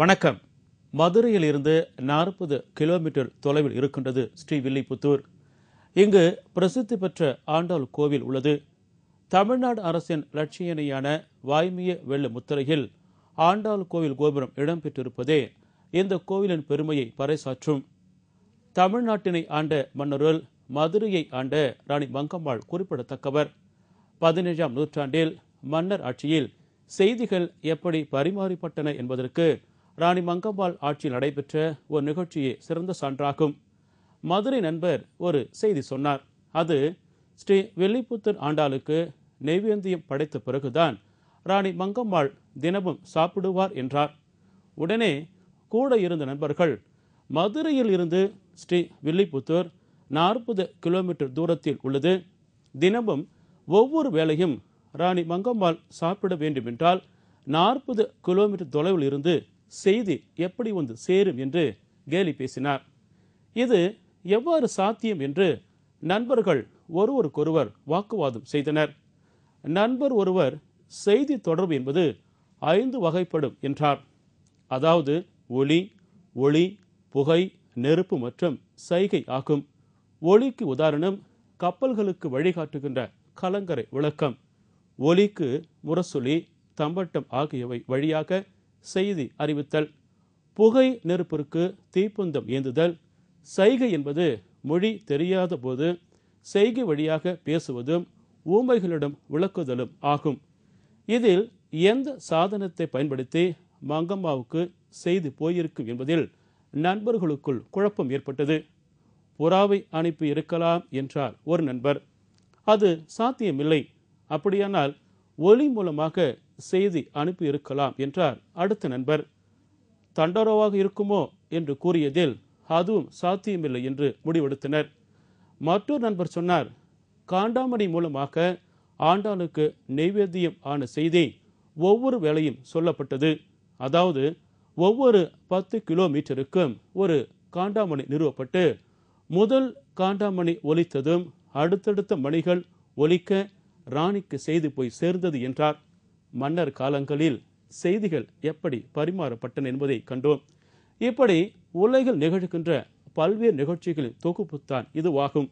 வணக்கம் மதுரையில் இருந்து நாற்பது கிலோமீட்டர் தொலைவில் இருக்கின்றது ஸ்ரீவில்லிபுத்தூர் இங்கு பிரசித்தி பெற்ற ஆண்டாள் கோவில் உள்ளது தமிழ்நாடு அரசின் லட்சியணையான வாய்மைய வெள்ள முத்திரையில் ஆண்டாள் கோவில் கோபுரம் இடம்பெற்றிருப்பதே இந்த கோவிலின் பெருமையை பறைசாற்றும் தமிழ்நாட்டினை ஆண்ட மன்னருள் மதுரையை ஆண்ட ராணி மங்கம்மாள் குறிப்பிடத்தக்கவர் பதினேழாம் நூற்றாண்டில் மன்னர் ஆட்சியில் செய்திகள் எப்படி பரிமாறிப்பட்டன என்பதற்கு ராணி மங்கம்மாள் ஆட்சியில் நடைபெற்ற ஒரு நிகழ்ச்சியே சிறந்த சான்றாகும் மதுரை நண்பர் ஒரு செய்தி சொன்னார் அது ஸ்ரீ வெள்ளிப்புத்தர் ஆண்டாளுக்கு நெய்வேந்தியம் படைத்த பிறகுதான் ராணி மங்கம்மாள் தினமும் சாப்பிடுவார் என்றார் உடனே கூட இருந்த நண்பர்கள் மதுரையில் இருந்து ஸ்ரீ வில்லிபுத்தூர் நாற்பது கிலோமீட்டர் தூரத்தில் உள்ளது தினமும் ஒவ்வொரு வேளையும் ராணி மங்கம்மாள் சாப்பிட வேண்டுமென்றால் நாற்பது கிலோமீட்டர் தொலைவில் இருந்து செய்தி எப்படி வந்து சேரும் என்று கேலி பேசினார் இது எவ்வாறு சாத்தியம் என்று நண்பர்கள் ஒருவருக்கொருவர் வாக்குவாதம் செய்தனர் நண்பர் ஒருவர் செய்தி தொடர்பு என்பது ஐந்து வகைப்படும் என்றார் அதாவது ஒளி ஒளி புகை நெருப்பு மற்றும் சைகை ஆகும் ஒளிக்கு உதாரணம் கப்பல்களுக்கு வழிகாட்டுகின்ற கலங்கரை விளக்கம் ஒலிக்கு முரசொலி தம்பட்டம் ஆகியவை வழியாக செய்தி அறிவித்தல் புகை நெருப்பிற்கு தீப்பந்தம் ஏந்துதல் சைகை என்பது மொழி தெரியாத போது செய்கை வழியாக பேசுவதும் ஊமைகளிடம் விளக்குதலும் ஆகும் இதில் எந்த சாதனத்தை பயன்படுத்தி மங்கம்மாவுக்கு செய்தி போயிருக்கும் என்பதில் நண்பர்களுக்குள் குழப்பம் ஏற்பட்டது புறாவை அனுப்பி இருக்கலாம் என்றார் ஒரு நண்பர் அது சாத்தியமில்லை அப்படியானால் ஒலி மூலமாக செய்தி அனுப்பி இருக்கலாம் என்றார் அடுத்த நண்பர் தண்டரோவாக இருக்குமோ என்று கூறியதில் அதுவும் சாத்தியமில்லை என்று முடிவெடுத்தனர் மற்றொரு நண்பர் சொன்னார் காண்டாமணி மூலமாக ஆண்டாளுக்கு நெய்வேத்தியம் ஆன செய்தி ஒவ்வொரு வேளையும் சொல்லப்பட்டது அதாவது ஒவ்வொரு பத்து கிலோமீட்டருக்கும் ஒரு காண்டாமணி நிறுவப்பட்டு முதல் காண்டாமணி ஒலித்ததும் அடுத்தடுத்த மணிகள் ஒலிக்க ராணிக்கு செய்தி போய் சேர்ந்தது என்றார் மன்னர் காலங்களில் செய்திகள் எப்படி பரிமாறப்பட்டன என்பதை கண்டோம் இப்படி உலகில் நிகழ்கின்ற பல்வேறு நிகழ்ச்சிகளின் தொகுப்புத்தான் இதுவாகும்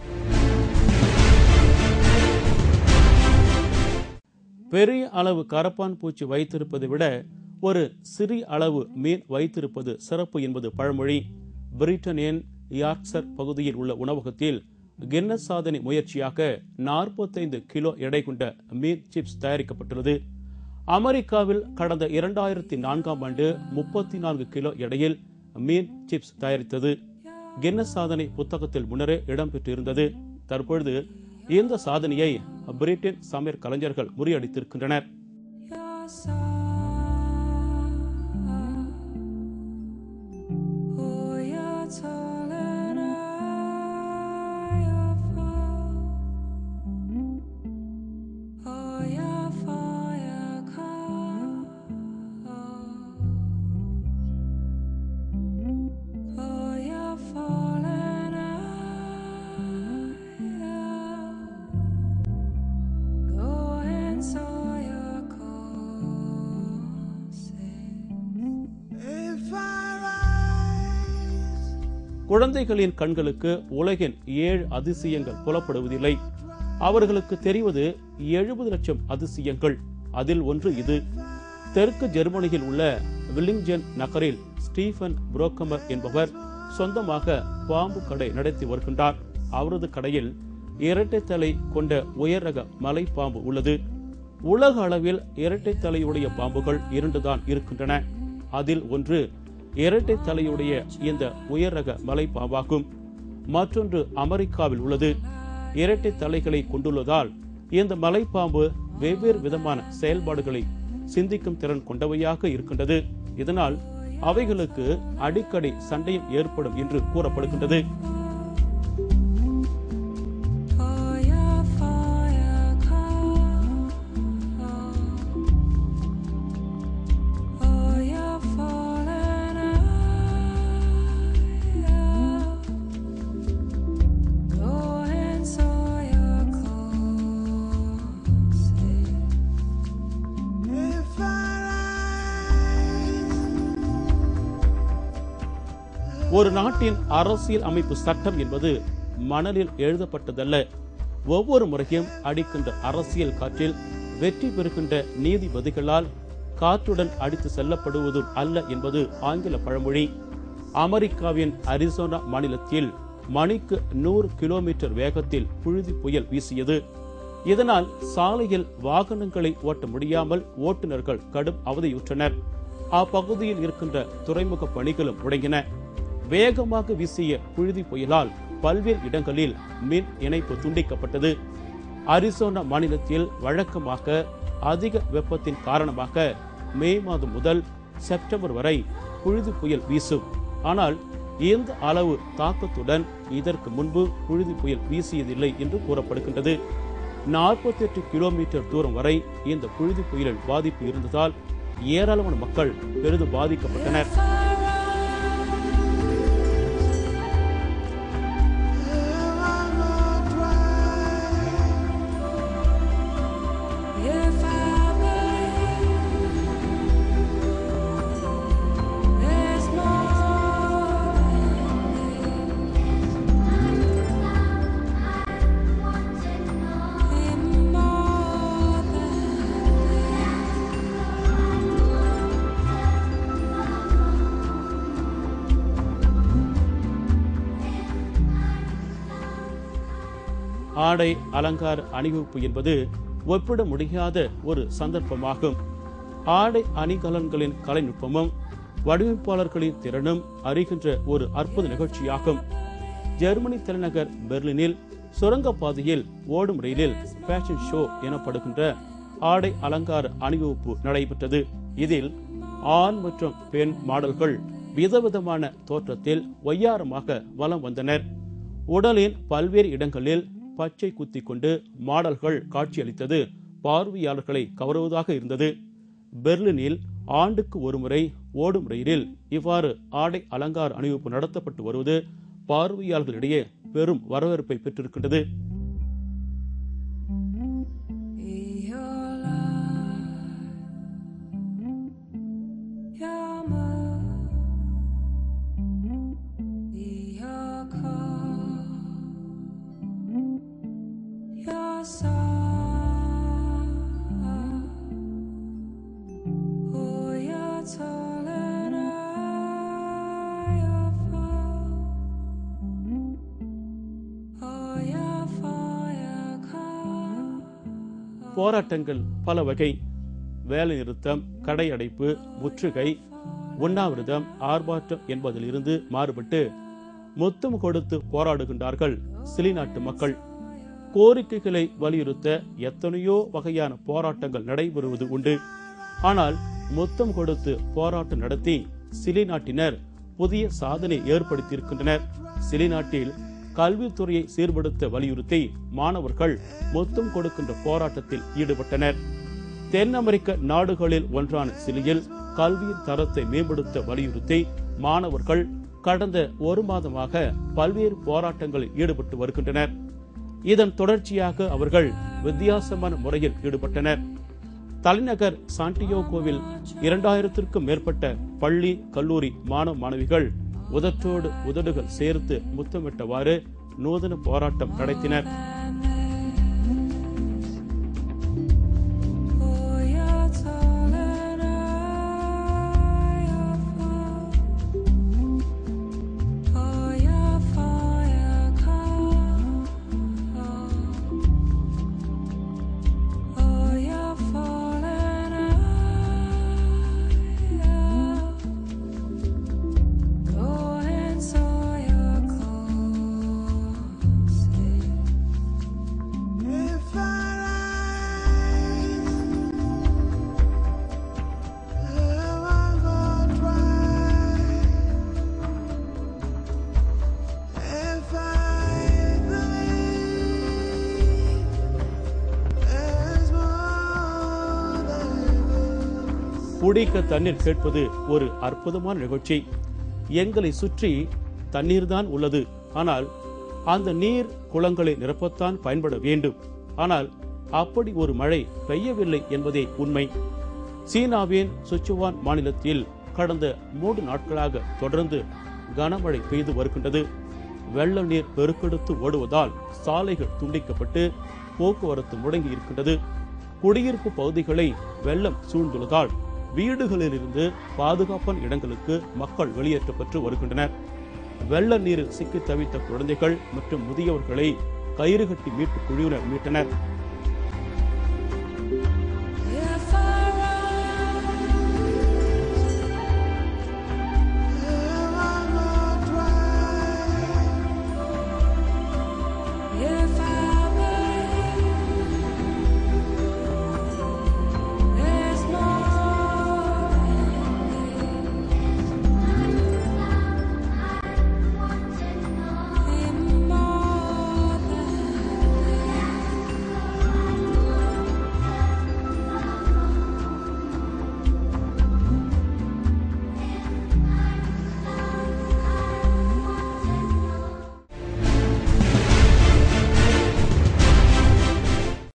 பெரிய அளவு கரப்பான் பூச்சி வைத்திருப்பதை விட ஒரு சிறிய அளவு மீன் வைத்திருப்பது சிறப்பு என்பது பழமொழி பிரிட்டனின் யார்க்சர் பகுதியில் உள்ள உணவகத்தில் கின்னஸ் சாதனை முயற்சியாக நாற்பத்தைந்து கிலோ எடை கொண்ட மீன் சிப்ஸ் தயாரிக்கப்பட்டுள்ளது அமெரிக்காவில் கடந்த இரண்டாயிரத்தி நான்காம் ஆண்டு முப்பத்தி நான்கு கிலோ எடையில் மீன் சிப்ஸ் தயாரித்தது கின்னஸ் சாதனை புத்தகத்தில் முன்னரே இடம்பெற்றிருந்தது தற்பொழுது இந்த சாதனையை பிரிட்டன் சமையல் கலைஞர்கள் முறியடித்திருக்கின்றனர் குழந்தைகளின் கண்களுக்கு உலகின் ஏழு அதிசயங்கள் புலப்படுவதில்லை அவர்களுக்கு தெரிவது எழுபது லட்சம் அதிசயங்கள் அதில் ஒன்று இது தெற்கு ஜெர்மனியில் உள்ள வில்லிங்ஜன் நகரில் ஸ்டீஃபன் புரோக்கமர் என்பவர் சொந்தமாக பாம்பு கடை நடத்தி வருகின்றார் அவரது கடையில் இரட்டை தலை கொண்ட உயர் ரக மலை பாம்பு உள்ளது உலக அளவில் இரட்டை தலையுடைய பாம்புகள் இரண்டுதான் இருக்கின்றன அதில் ஒன்று இரட்டை தலையுடைய இந்த உயர் ரக மலை பாம்பாகும் மற்றொன்று அமெரிக்காவில் உள்ளது இரட்டை தலைகளை கொண்டுள்ளதால் இந்த மலைப்பாம்பு வெவ்வேறு விதமான செயல்பாடுகளை சிந்திக்கும் திறன் கொண்டவையாக இருக்கின்றது இதனால் அவைகளுக்கு அடிக்கடி சண்டையும் ஏற்படும் என்று கூறப்படுகின்றது If our eyes ஒரு நாட்டின் அரசியல் அமைப்பு சட்டம் என்பது மணலில் எழுதப்பட்டதல்ல ஒவ்வொரு முறையும் அடிக்கின்ற அரசியல் காற்றில் வெற்றி பெறுகின்ற நீதிபதிகளால் காற்றுடன் அடித்து செல்லப்படுவதும் அல்ல என்பது ஆங்கில பழமொழி அமெரிக்காவின் அரிசோனா மாநிலத்தில் மணிக்கு நூறு கிலோமீட்டர் வேகத்தில் புழுதி புயல் வீசியது இதனால் சாலையில் வாகனங்களை ஓட்ட முடியாமல் ஓட்டுநர்கள் கடும் அவதியுற்றனர் அப்பகுதியில் இருக்கின்ற துறைமுக பணிகளும் முடங்கின வேகமாக வீசிய புழுதி புயலால் பல்வேறு இடங்களில் மின் இணைப்பு துண்டிக்கப்பட்டது அரிசோனா மாநிலத்தில் வழக்கமாக அதிக வெப்பத்தின் காரணமாக மே மாதம் முதல் செப்டம்பர் வரை புழுதி புயல் வீசும் ஆனால் இந்த அளவு தாக்கத்துடன் இதற்கு முன்பு புழுதி புயல் வீசியதில்லை என்று கூறப்படுகின்றது நாற்பத்தி எட்டு கிலோமீட்டர் தூரம் வரை இந்த புழுதி புயலின் பாதிப்பு இருந்ததால் ஏராளமான மக்கள் பெரிதும் பாதிக்கப்பட்டனர் If I believe there's more than more than ஆடை அலங்கார அணிவகுப்பு என்பது ஒப்பிட முடியாத ஒரு சந்தர்ப்பமாகும் ஆடை அணிகலன்களின் கலைநுட்பமும் வடிவமைப்பாளர்களின் திறனும் அறிகின்ற ஒரு அற்புத நிகழ்ச்சியாகும் ஜெர்மனி தலைநகர் பெர்லினில் சுரங்கப்பாதையில் ஓடும் ரயிலில் ஃபேஷன் ஷோ எனப்படுகின்ற ஆடை அலங்கார அணிவகுப்பு நடைபெற்றது இதில் ஆண் மற்றும் பெண் மாடல்கள் விதவிதமான தோற்றத்தில் ஒய்யாரமாக வலம் வந்தனர் உடலின் பல்வேறு இடங்களில் பச்சை குத்தி கொண்டு மாடல்கள் காட்சியளித்தது பார்வையாளர்களை கவருவதாக இருந்தது பெர்லினில் ஆண்டுக்கு ஒருமுறை ஓடும் ரயிலில் இவ்வாறு ஆடை அலங்கார அணிவகுப்பு நடத்தப்பட்டு வருவது பார்வையாளர்களிடையே பெரும் வரவேற்பை பெற்றிருக்கின்றது Your life, your mood, your call, your song. Oh, you're tall and I, your fall. Oh, your fire call. போராட்டங்கள் பல வகை வேலைநிறுத்தம் கடையடைப்பு முற்றுகை உண்ணாவிரதம் ஆர்ப்பாட்டம் என்பதிலிருந்து மாறுபட்டு முத்தம் கொடுத்து போராடுகின்றார்கள் சிலி நாட்டு மக்கள் கோரிக்கைகளை வலியுறுத்த எத்தனையோ வகையான போராட்டங்கள் நடைபெறுவது உண்டு ஆனால் முத்தம் கொடுத்து போராட்டம் நடத்தி சிலி நாட்டினர் புதிய சாதனை ஏற்படுத்தியிருக்கின்றனர் சிலி நாட்டில் கல்வித்துறையை சீர்படுத்த வலியுறுத்தி மாணவர்கள் முத்தம் கொடுக்கின்ற போராட்டத்தில் ஈடுபட்டனர் தென் அமெரிக்க நாடுகளில் ஒன்றான சிலியில் கல்வியின் தரத்தை மேம்படுத்த வலியுறுத்தி மாணவர்கள் கடந்த ஒரு மாதமாக பல்வேறு போராட்டங்களில் ஈடுபட்டு வருகின்றனர் இதன் தொடர்ச்சியாக அவர்கள் வித்தியாசமான முறையில் ஈடுபட்டனர் தலைநகர் சாண்டியோகோவில் இரண்டாயிரத்திற்கும் மேற்பட்ட பள்ளி கல்லூரி மாணவ மாணவிகள் உதட்டோடு உதடுகள் சேர்த்து முத்தமிட்டவாறு நூதன போராட்டம் நடத்தினர் Oh, you're tall and I, your fall. Oh, your fire call. Oh, you're falling I, go and saw your clothes. If I rise, have I gone right? If I believe there's more than this. குடிக்க தண்ணீர் கேட்பது ஒரு அற்புதமான நிகழ்ச்சி எங்களை சுற்றி தண்ணீர் தான் உள்ளது ஆனால் அந்த நீர் குளங்களை நிரப்பத்தான் பயன்பட வேண்டும் ஆனால் அப்படி ஒரு மழை பெய்யவில்லை என்பதே உண்மை சீனாவின் சுச்சுவான் மாநிலத்தில் கடந்த மூன்று நாட்களாக தொடர்ந்து கனமழை பெய்து வருகின்றது வெள்ள நீர் பெருக்கெடுத்து ஓடுவதால் சாலைகள் துண்டிக்கப்பட்டு போக்குவரத்து முடங்கி இருக்கின்றது குடியிருப்பு பகுதிகளை வெள்ளம் சூழ்ந்துள்ளதால் வீடுகளிலிருந்து பாதுகாப்பான இடங்களுக்கு மக்கள் வெளியேற்றப்பட்டு வருகின்றனர் வெள்ள நீரில் சிக்கி தவித்த குழந்தைகள் மற்றும் முதியவர்களை கயிறு கட்டி மீட்பு குழுவினர் மீட்டனர்